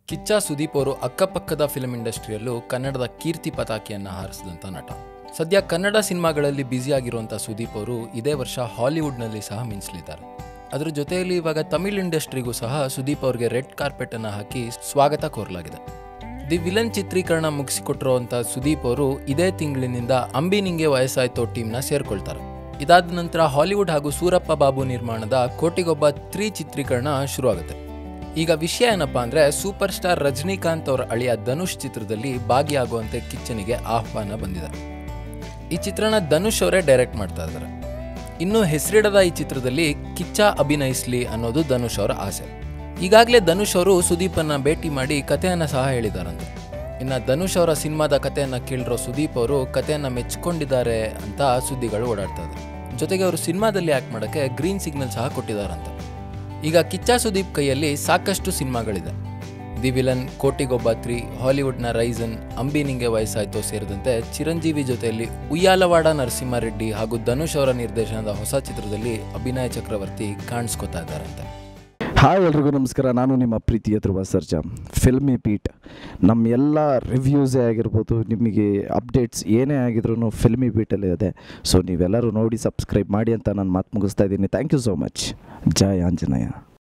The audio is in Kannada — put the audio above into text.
ಕಿಚ್ಚ ಸುದೀಪ್ ಅವರು ಅಕ್ಕಪಕ್ಕದ ಫಿಲ್ಮ್ ಇಂಡಸ್ಟ್ರಿಯಲ್ಲೂ ಕನ್ನಡದ ಕೀರ್ತಿ ಪತಾಕಿಯನ್ನು ಹಾರಿಸಿದಂಥ ನಟ ಸದ್ಯ ಕನ್ನಡ ಸಿನಿಮಾಗಳಲ್ಲಿ ಬ್ಯುಸಿಯಾಗಿರುವಂಥ ಸುದೀಪ್ ಅವರು ಇದೇ ವರ್ಷ ಹಾಲಿವುಡ್ನಲ್ಲಿ ಸಹ ಮಿಂಚಲಿದ್ದಾರೆ ಅದರ ಜೊತೆಯಲ್ಲಿ ಇವಾಗ ತಮಿಳ್ ಇಂಡಸ್ಟ್ರಿಗೂ ಸಹ ಸುದೀಪ್ ಅವ್ರಿಗೆ ರೆಡ್ ಕಾರ್ಪೆಟ್ ಅನ್ನು ಹಾಕಿ ಸ್ವಾಗತ ಕೋರಲಾಗಿದೆ ದಿ ವಿಲನ್ ಚಿತ್ರೀಕರಣ ಮುಗಿಸಿಕೊಟ್ಟಿರುವಂಥ ಸುದೀಪ್ ಅವರು ಇದೇ ತಿಂಗಳಿನಿಂದ ಅಂಬಿ ನಿಂಗೆ ವಯಸ್ಸಾಯ್ತೋ ಟೀಮ್ನ ಸೇರ್ಕೊಳ್ತಾರೆ ಇದಾದ ನಂತರ ಹಾಲಿವುಡ್ ಹಾಗೂ ಸೂರಪ್ಪ ಬಾಬು ನಿರ್ಮಾಣದ ಕೋಟಿಗೊಬ್ಬ ತ್ರೀ ಚಿತ್ರೀಕರಣ ಶುರುವಾಗುತ್ತೆ ಈಗ ವಿಷಯ ಏನಪ್ಪಾ ಅಂದ್ರೆ ಸೂಪರ್ ಸ್ಟಾರ್ ರಜನಿಕಾಂತ್ ಅವರ ಅಳಿಯ ಧನುಷ್ ಚಿತ್ರದಲ್ಲಿ ಭಾಗಿಯಾಗುವಂತೆ ಕಿಚ್ಚನಿಗೆ ಆಹ್ವಾನ ಬಂದಿದೆ ಈ ಚಿತ್ರನ ಧನುಷ್ ಅವರೇ ಡೈರೆಕ್ಟ್ ಮಾಡ್ತಾ ಇದ್ದಾರೆ ಇನ್ನು ಹೆಸರಿಡದ ಈ ಚಿತ್ರದಲ್ಲಿ ಕಿಚ್ಚ ಅಭಿನಯಿಸ್ಲಿ ಅನ್ನೋದು ಧನುಷ್ ಅವರ ಆಸೆ ಈಗಾಗಲೇ ಧನುಷ್ ಅವರು ಸುದೀಪನ್ನ ಭೇಟಿ ಮಾಡಿ ಕಥೆಯನ್ನು ಸಹ ಹೇಳಿದಾರಂತೆ ಇನ್ನು ಧನುಷ್ ಅವರ ಸಿನಿಮಾದ ಕಥೆಯನ್ನು ಕೇಳಿರೋ ಸುದೀಪ್ ಅವರು ಕಥೆಯನ್ನು ಮೆಚ್ಕೊಂಡಿದ್ದಾರೆ ಅಂತ ಸುದ್ದಿಗಳು ಓಡಾಡ್ತಾ ಇದೆ ಜೊತೆಗೆ ಅವರು ಸಿನಿಮಾದಲ್ಲಿ ಆ್ಯಕ್ಟ್ ಮಾಡೋಕ್ಕೆ ಗ್ರೀನ್ ಸಿಗ್ನಲ್ ಸಹ ಕೊಟ್ಟಿದ್ದಾರಂತೆ ಈಗ ಕಿಚ್ಚ ಸುದೀಪ್ ಕೈಯಲ್ಲಿ ಸಾಕಷ್ಟು ಸಿನಿಮಾಗಳಿದೆ ದಿ ವಿಲನ್ ಕೋಟಿಗೊಬ್ಬ ತ್ರೀ ಹಾಲಿವುಡ್ನ ರೈಸನ್ ಅಂಬಿ ನಿಂಗೆ ವಯಸ್ಸಾಯ್ತು ಸೇರಿದಂತೆ ಚಿರಂಜೀವಿ ಜೊತೆಯಲ್ಲಿ ಉಯ್ಯಾಲವಾಡ ನರಸಿಂಹಾರೆಡ್ಡಿ ಹಾಗೂ ಧನುಷ್ ಅವರ ನಿರ್ದೇಶನದ ಹೊಸ ಚಿತ್ರದಲ್ಲಿ ಅಭಿನಯ ಚಕ್ರವರ್ತಿ ಕಾಣಿಸ್ಕೊತಾ ಇದ್ದಾರಂತೆ ಹಾಯ್ ಎಲ್ರಿಗೂ ನಮಸ್ಕಾರ ನಾನು ನಿಮ್ಮ ಪ್ರೀತಿಯ ಧ್ರುವ ಸರ್ಜಾ ಫಿಲ್ಮಿ ಬೀಟ್ ನಮ್ಮ ಎಲ್ಲ ರಿವ್ಯೂಸೇ ಆಗಿರ್ಬೋದು ನಿಮಗೆ ಅಪ್ಡೇಟ್ಸ್ ಏನೇ ಆಗಿದ್ರು ಫಿಲ್ಮಿ ಬೀಟಲ್ಲೇ ಇದೆ ಸೊ ನೀವೆಲ್ಲರೂ ನೋಡಿ ಸಬ್ಸ್ಕ್ರೈಬ್ ಮಾಡಿ ಅಂತ ನಾನು ಮಾತು ಮುಗಿಸ್ತಾ ಇದ್ದೀನಿ ಥ್ಯಾಂಕ್ ಯು ಸೋ ಮಚ್ ಜೈ ಆಂಜನೇಯ